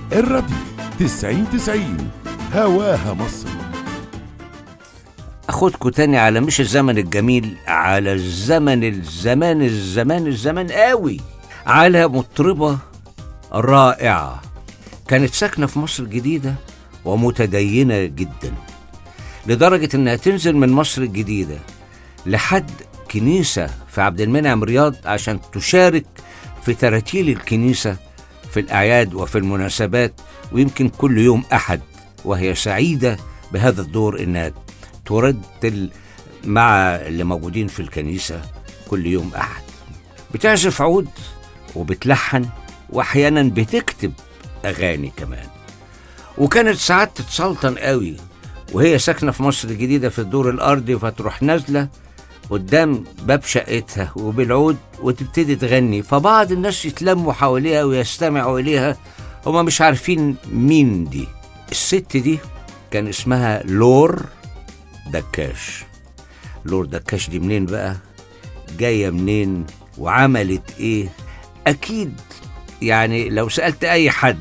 الراديو تسعين تسعين هواها مصر اخدكوا تاني على مش الزمن الجميل على الزمن الزمان الزمان الزمان قوي على مطربة رائعة كانت ساكنة في مصر الجديدة ومتدينة جدا لدرجة انها تنزل من مصر الجديدة لحد كنيسة في عبد المنعم رياض عشان تشارك في تراتيل الكنيسة في الأعياد وفي المناسبات ويمكن كل يوم أحد وهي سعيدة بهذا الدور إنها ترتل مع اللي موجودين في الكنيسة كل يوم أحد بتعزف عود وبتلحن وأحيانا بتكتب أغاني كمان وكانت ساعات تتسلطن قوي وهي ساكنة في مصر الجديدة في الدور الأرضي فتروح نازلة قدام باب شقتها وبالعود وتبتدي تغني فبعض الناس يتلموا حواليها ويستمعوا إليها هما مش عارفين مين دي الست دي كان اسمها لور دكاش لور دكاش دي منين بقى جاية منين وعملت ايه اكيد يعني لو سألت اي حد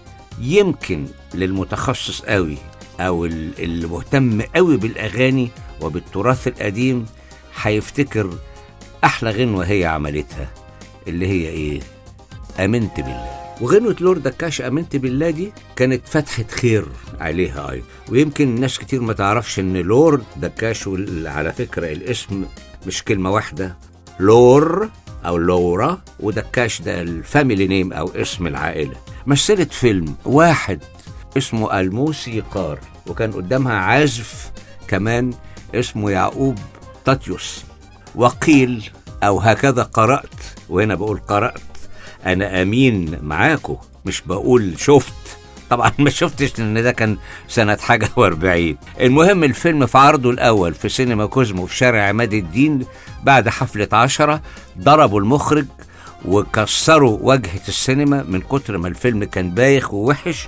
يمكن للمتخصص قوي او ال- اللي مهتم قوي بالاغاني وبالتراث القديم هيفتكر احلى غنوة هي عملتها اللي هي ايه امنت بالله وغنوة لورد دكاش امنت بالله دي كانت فتحة خير عليها ايضا ويمكن ناس كتير ما تعرفش ان لورد دكاش وال- على فكرة الاسم مش كلمة واحدة لور او لورا ودكاش ده الفاميلي نيم او اسم العائلة مثلت فيلم واحد اسمه الموسيقار وكان قدامها عازف كمان اسمه يعقوب تاتيوس وقيل او هكذا قرأت وهنا بقول قرأت انا امين معاكو مش بقول شفت طبعا ما شفتش لان ده كان سنة حاجة واربعين المهم الفيلم في عرضه الاول في سينما كوزمو في شارع عماد الدين بعد حفلة عشرة ضربوا المخرج وكسروا واجهة السينما من كتر ما الفيلم كان بايخ ووحش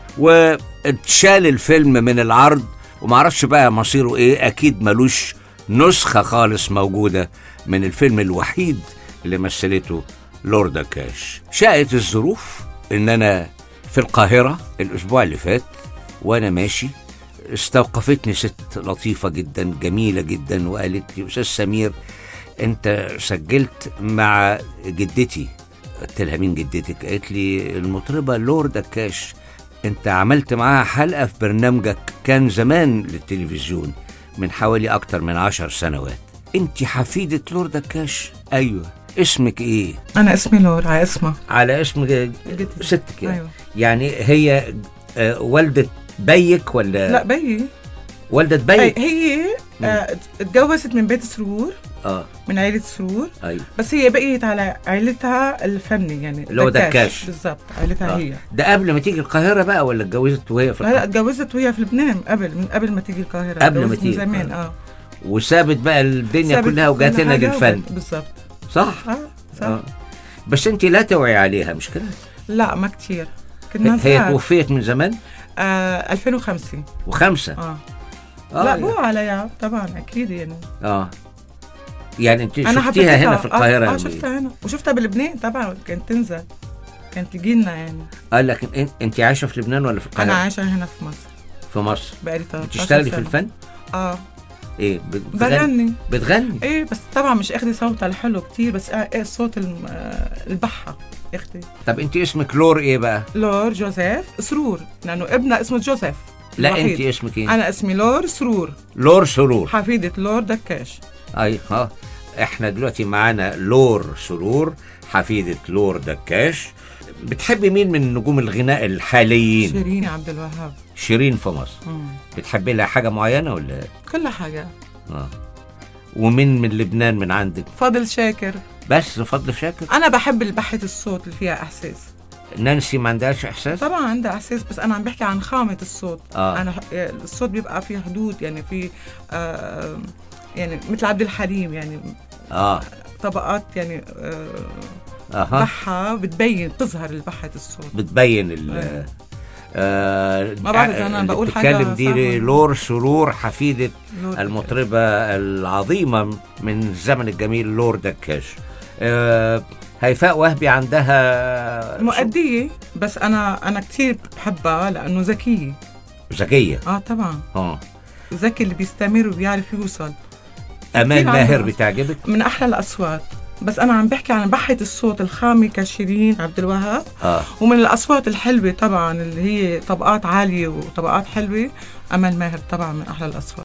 واتشال الفيلم من العرض ومعرفش بقى مصيره ايه اكيد ملوش نسخة خالص موجودة من الفيلم الوحيد اللي مثلته لوردا كاش شاءت الظروف ان انا في القاهرة الاسبوع اللي فات وانا ماشي استوقفتني ست لطيفة جدا جميلة جدا وقالت لي استاذ سمير انت سجلت مع جدتي قلت لها مين جدتك قالت لي المطربة لوردا كاش انت عملت معاها حلقة في برنامجك كان زمان للتلفزيون من حوالي اكتر من عشر سنوات انت حفيدة لوردا كاش ايوه اسمك ايه انا اسمي لور على اسمها على اسم ج- جدتي. ستك يعني أيوة. يعني هي آه، والدة بيك ولا لا بيي والدة هي, بيك هي آه، اتجوزت من بيت سرور اه من عيلة سرور ايوه بس هي بقيت على عيلتها الفني يعني اللي هو دكاش. بالظبط عيلتها آه. هي ده قبل ما تيجي القاهرة بقى ولا اتجوزت وهي في لا لا القاهرة اتجوزت وهي في لبنان قبل من قبل ما تيجي القاهرة قبل ما اتجوزت تيجي من زمان القاهرة. اه وسابت بقى الدنيا سابت كلها وجات كل هنا حاجة للفن وجت- بالظبط صح؟ اه صح آه. بس انت لا توعي عليها مش كده؟ لا ما كتير كنا هي نساعد. توفيت من زمان آه 2005 وخمسة اه, آه لا مو عليا طبعا اكيد يعني اه يعني انت انا شفتيها هنا حبيتها. في القاهرة اه, آه يعني. شفتها هنا وشفتها بلبنان طبعا كانت تنزل كانت تجي لنا يعني قال لك إن- انت عايشة في لبنان ولا في القاهرة؟ انا عايشه هنا في مصر في مصر بقالي 13 بتشتغلي في سنة. الفن؟ اه ايه بتغني؟ بغني بتغني؟ ايه بس طبعا مش اخدي صوت الحلو كتير بس آه ايه صوت الم- آه، البحه اختي طب انت اسمك لور ايه بقى؟ لور جوزيف سرور لانه ابنها اسمه جوزيف لا الوحيد. انت اسمك ايه؟ انا اسمي لور سرور لور سرور حفيده لور دكاش اي ها احنا دلوقتي معانا لور سرور حفيدة لور دكاش بتحبي مين من نجوم الغناء الحاليين؟ شيرين عبد الوهاب شيرين في مصر مم. بتحبي لها حاجة معينة ولا كل حاجه اه ومن من لبنان من عندك فاضل شاكر بس فضل شاكر انا بحب البحة الصوت اللي فيها احساس نانسي ما عندهاش احساس طبعا عندها احساس بس انا عم بحكي عن خامه الصوت آه. انا الصوت بيبقى فيه حدود يعني في آه يعني مثل عبد الحليم يعني اه طبقات يعني آه اها بحة بتبين بتظهر البحة الصوت بتبين ال أيوة. آه ما بعرف أنا اللي بقول حاجة بتتكلم دي فاهمة. لور سرور حفيدة لور المطربة العظيمة من الزمن الجميل لور دكاش آه هيفاء وهبي عندها مؤدية بس أنا أنا كتير بحبها لأنه ذكية ذكيه آه طبعا اه ذكي اللي بيستمر وبيعرف يوصل امان كتير ماهر عندها. بتعجبك من أحلى الأصوات بس أنا عم بحكي عن بحة الصوت الخامة كشيرين عبد الوهاب اه ومن الأصوات الحلوة طبعا اللي هي طبقات عالية وطبقات حلوة أمل ماهر طبعا من أحلى الأصوات